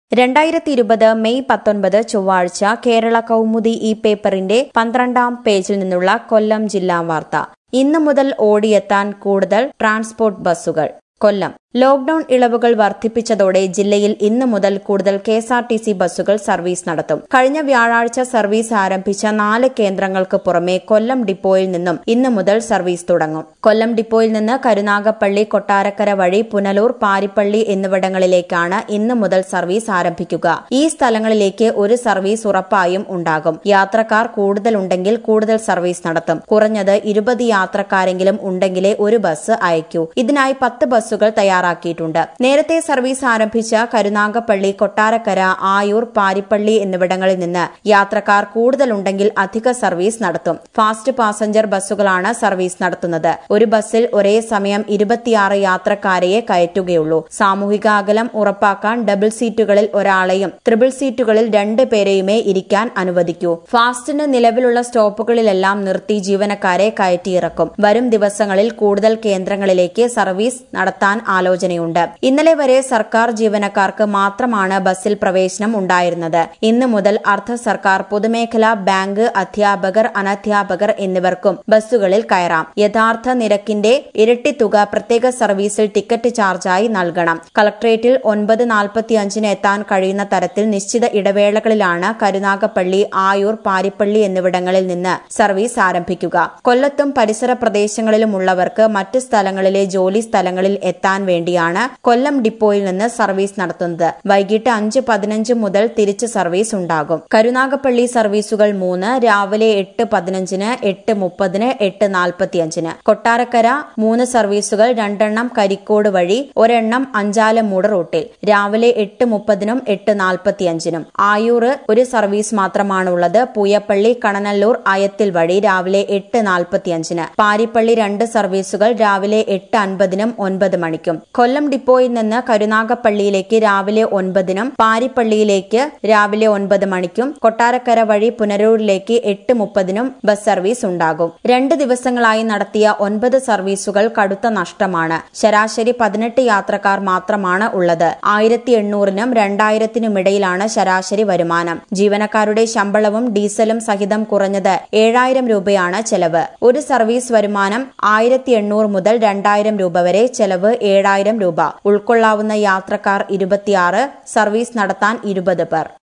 രണ്ടായിരത്തി ഇരുപത് മെയ് പത്തൊൻപത് ചൊവ്വാഴ്ച കേരള കൗമുദി ഈ പേപ്പറിന്റെ പന്ത്രണ്ടാം പേജിൽ നിന്നുള്ള കൊല്ലം ജില്ലാ വാർത്ത ഇന്നു മുതൽ ഓടിയെത്താൻ കൂടുതൽ ട്രാൻസ്പോർട്ട് ബസ്സുകൾ കൊല്ലം ലോക്ഡൌൺ ഇളവുകൾ വർദ്ധിപ്പിച്ചതോടെ ജില്ലയിൽ ഇന്നു മുതൽ കൂടുതൽ K S R T C ബസ്സുകൾ സർവീസ് നടത്തും കഴിഞ്ഞ വ്യാഴാഴ്ച സർവീസ് ആരംഭിച്ച നാല് കേന്ദ്രങ്ങൾക്ക് പുറമെ കൊല്ലം ഡിപ്പോയിൽ നിന്നും ഇന്നു മുതൽ സർവീസ് തുടങ്ങും കൊല്ലം ഡിപ്പോയിൽ നിന്ന് കരുനാഗപ്പള്ളി കൊട്ടാരക്കര വഴി പുനലൂർ പാരിപ്പള്ളി എന്നിവിടങ്ങളിലേക്കാണ് ഇന്നു മുതൽ സർവീസ് ആരംഭിക്കുക ഈ സ്ഥലങ്ങളിലേക്ക് ഒരു സർവീസ് ഉറപ്പായും ഉണ്ടാകും യാത്രക്കാർ കൂടുതലുണ്ടെങ്കിൽ കൂടുതൽ സർവീസ് നടത്തും കുറഞ്ഞത് ഇരുപത് യാത്രക്കാരെങ്കിലും ഉണ്ടെങ്കിലേ ഒരു ബസ് അയക്കൂ ഇതിനായി പത്ത് ബസ്സുകൾ തയ്യാറാക്കിയിട്ടുണ്ട് നേരത്തെ സർവീസ് ആരംഭിച്ച കരുനാഗപ്പള്ളി കൊട്ടാരക്കര ആയൂർ പാരിപ്പള്ളി എന്നിവിടങ്ങളിൽ നിന്ന് യാത്രക്കാർ കൂടുതലുണ്ടെങ്കിൽ അധിക സർവീസ് നടത്തും ഫാസ്റ്റ് പാസഞ്ചർ ബസ്സുകളാണ് സർവീസ് നടത്തുന്നത് ഒരു ബസ്സിൽ ഒരേ സമയം ഇരുപത്തിയാറ് യാത്രക്കാരെയേ കയറ്റുകയുള്ളൂ സാമൂഹിക അകലം ഉറപ്പാക്കാൻ ഡബിൾ സീറ്റുകളിൽ ഒരാളെയും ത്രിബിൾ സീറ്റുകളിൽ രണ്ട് പേരെയുമേ ഇരിക്കാൻ അനുവദിക്കൂ ഫാസ്റ്റിന് നിലവിലുള്ള സ്റ്റോപ്പുകളിലെല്ലാം നിർത്തി ജീവനക്കാരെ കയറ്റിയിറക്കും വരും ദിവസങ്ങളിൽ കൂടുതൽ കേന്ദ്രങ്ങളിലേക്ക് സർവീസ് നടത്താൻ ആലോചനയുണ്ട് ഇന്നലെ വരെ സർക്കാർ ജീവനക്കാർക്ക് മാത്രമാണ് ബസ്സിൽ പ്രവേശനം ഉണ്ടായിരുന്നത് ഇന്ന് മുതൽ അർദ്ധ സർക്കാർ പൊതുമേഖലാ ബാങ്ക് അധ്യാപകർ അനധ്യാപകർ എന്നിവർക്കും ബസ്സുകളിൽ കയറാം യഥാർത്ഥ നിരക്കിന്റെ ഇരട്ടി തുക പ്രത്യേക സർവീസിൽ ടിക്കറ്റ് ചാർജായി നൽകണം കളക്ട്രേറ്റിൽ ഒൻപത് നാൽപ്പത്തിയഞ്ചിന് എത്താൻ കഴിയുന്ന തരത്തിൽ നിശ്ചിത ഇടവേളകളിലാണ് കരുനാഗപ്പള്ളി ആയൂർ പാരിപ്പള്ളി എന്നിവിടങ്ങളിൽ നിന്ന് സർവീസ് ആരംഭിക്കുക കൊല്ലത്തും പരിസര പ്രദേശങ്ങളിലുമുള്ളവർക്ക് മറ്റ് സ്ഥലങ്ങളിലെ ജോലി സ്ഥലങ്ങളിൽ എത്താൻ വേണ്ടിയാണ് കൊല്ലം ഡിപ്പോയിൽ നിന്ന് സർവീസ് നടത്തുന്നത് വൈകിട്ട് അഞ്ച് പതിനഞ്ച് മുതൽ തിരിച്ച് സർവീസ് ഉണ്ടാകും കരുനാഗപ്പള്ളി സർവീസുകൾ മൂന്ന് രാവിലെ എട്ട് പതിനഞ്ചിന് എട്ട് മുപ്പതിന് എട്ട് നാൽപ്പത്തിയഞ്ചിന് കൊട്ടാരക്കര മൂന്ന് സർവീസുകൾ രണ്ടെണ്ണം കരിക്കോട് വഴി ഒരെണ്ണം അഞ്ചാലമൂട് റൂട്ടിൽ രാവിലെ എട്ട് മുപ്പതിനും എട്ട് നാൽപ്പത്തിയഞ്ചിനും ആയൂറ് ഒരു സർവീസ് മാത്രമാണുള്ളത് പൂയപ്പള്ളി കണനല്ലൂർ അയത്തിൽ വഴി രാവിലെ എട്ട് നാൽപ്പത്തിയഞ്ചിന് പാരിപ്പള്ളി രണ്ട് സർവീസുകൾ രാവിലെ എട്ട് അൻപതിനും ഒൻപത് മണിക്കും കൊല്ലം ഡിപ്പോയിൽ നിന്ന് കരുനാഗപ്പള്ളിയിലേക്ക് രാവിലെ ഒൻപതിനും പാരിപ്പള്ളിയിലേക്ക് രാവിലെ ഒൻപത് മണിക്കും കൊട്ടാരക്കര വഴി പുനരൂരിലേക്ക് എട്ട് മുപ്പതിനും ബസ് സർവീസ് ഉണ്ടാകും രണ്ട് ദിവസങ്ങളായി നടത്തിയ ഒൻപത് സർവീസുകൾ കടുത്ത നഷ്ടമാണ് ശരാശരി പതിനെട്ട് യാത്രക്കാർ മാത്രമാണ് ഉള്ളത് ആയിരത്തി എണ്ണൂറിനും രണ്ടായിരത്തിനുമിടയിലാണ് ശരാശരി വരുമാനം ജീവനക്കാരുടെ ശമ്പളവും ഡീസലും സഹിതം കുറഞ്ഞത് ഏഴായിരം രൂപയാണ് ചെലവ് ഒരു സർവീസ് വരുമാനം ആയിരത്തി എണ്ണൂറ് മുതൽ രണ്ടായിരം രൂപ വരെ ചെലവ് ഏഴായിരം രൂപ ഉൾക്കൊള്ളാവുന്ന യാത്രക്കാർ ഇരുപത്തിയാറ് സർവീസ് നടത്താൻ ഇരുപത് പേർ